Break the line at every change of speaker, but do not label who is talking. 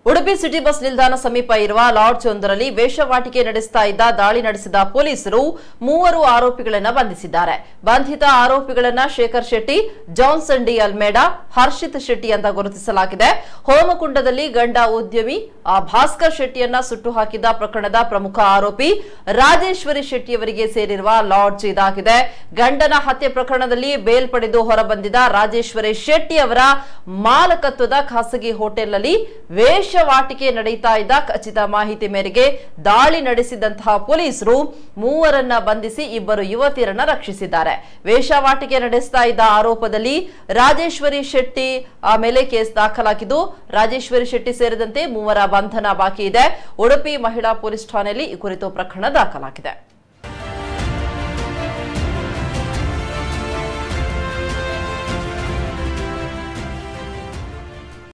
Udupi city bus ನಿಲ್ದಾಣ ಸಮೀಪ ಇರುವ ಲಾಡ್ಜ್ ಒಂದರಲ್ಲಿ ವೇಷವಾಟಿಕೆ ನಡೆಸ್ತಾ ಇದ್ದ ದಾಳಿ ನಡೆಸಿದ ಪೊಲೀಸರು ಮೂವರು ಆರೋಪಿಗಳನ್ನ ಬಂಧಿಸಿದ್ದಾರೆ ಬಂಧಿತ ಆರೋಪಿಗಳನ್ನ Shekhar Shetty Johnson D Almeida Harshit Shetty ಅಂತ ಗುರುತಿಸಲಾಗಿದೆ ಹೋಮಕುಂಡದಲ್ಲಿ ಗಂಡ ಉದ್ಯಮಿ ಆ ಭಾಸ್ಕರ್ ಶೆಟ್ಟಿಯನ್ನ ಸುಟ್ಟು ಹಾಕಿದ ಪ್ರಕರಣದ ಪ್ರಮುಖ ಆರೋಪಿ ರಾಜೇಶ್ವರಿ ಶೆಟ್ಟಿಯವರಿಗೆ ಸೇರಿರುವ ಲಾಡ್ಜ್ ಇದಾಗಿದೆ ಗಂಡನ ಹತ್ಯೆ ಪ್ರಕರಣದಲ್ಲಿ ಬೇಲ್ ಪಡೆದು ಹೊರಬಂದಿದ ರಾಜೇಶ್ವರಿ ಶೆಟ್ಟಿ ಅವರ ಮಾಲಕತ್ವದ ಖಾಸಗಿ ಹೋಟೆಲ್ನಲ್ಲಿ ವೇಷವಾಟಿಕೆ ನಡೆಯುತ್ತಾ ಇದ್ದ ಖಚಿತ ಮಾಹಿತಿ ಮೇರೆಗೆ ದಾಳಿ ನಡೆಸಿದಂತಹ ಪೊಲೀಸರು ಮೂವರನ್ನ ಬಂಧಿಸಿ ಇಬ್ಬರು ಯುವತಿಯರನ್ನ ರಕ್ಷಿಸಿದ್ದಾರೆ ವೇಷವಾಟಿಕೆ ನಡೆಸ್ತಾ ಇದ್ದ ಆರೋಪದಲ್ಲಿ ರಾಜೇಶ್ವರಿ ಶೆಟ್ಟಿ ಆ ಮೇಲೆ ಕೇಸ್ ದಾಖಲಾಗಿದ್ದು ರಾಜೇಶ್ವರಿ ಶೆಟ್ಟಿ ಸೇರಿದಂತೆ ಮೂವರ ಬಂಧನ ಬಾಕಿ ಇದೆ ಉಡುಪಿ ಮಹಿಳಾ ಪೊಲೀಸ್ ಠಾಣೆಯಲ್ಲಿ ಈ ಕುರಿತು ಪ್ರಕರಣ ದಾಖಲಾಗಿದೆ